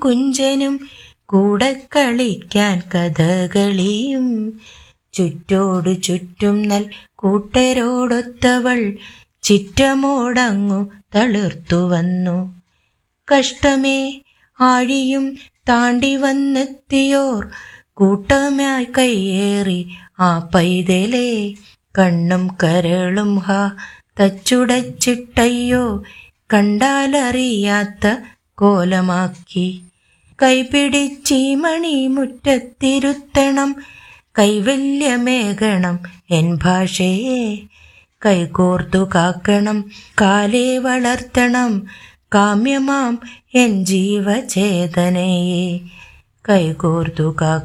കുഞ്ചനും കൂടെ കളിക്കാൻ കഥകളിയും ചുറ്റോടു ചുറ്റും നൽ കൂട്ടരോടൊത്തവൾ ചിറ്റമോടങ്ങു തളിർത്തു വന്നു കഷ്ടമേ ആഴിയും താണ്ടി വന്നെത്തിയോർ കൂട്ടമായി കയ്യേറി ആ പൈതലേ കണ്ണും കരളും ഹാ തച്ചുടച്ചിട്ടയ്യോ കണ്ടാലറിയാത്ത കോലമാക്കി കൈപിടിച്ചീ മണി മുറ്റത്തിരുത്തണം കൈവല്യമേകണം എൻ ഭാഷയെ കൈകോർത്തു കാക്കണം കാലേ വളർത്തണം കാമ്യമാം എൻ ജീവചേതനയെ കൈകോർത്തു കാക്കണം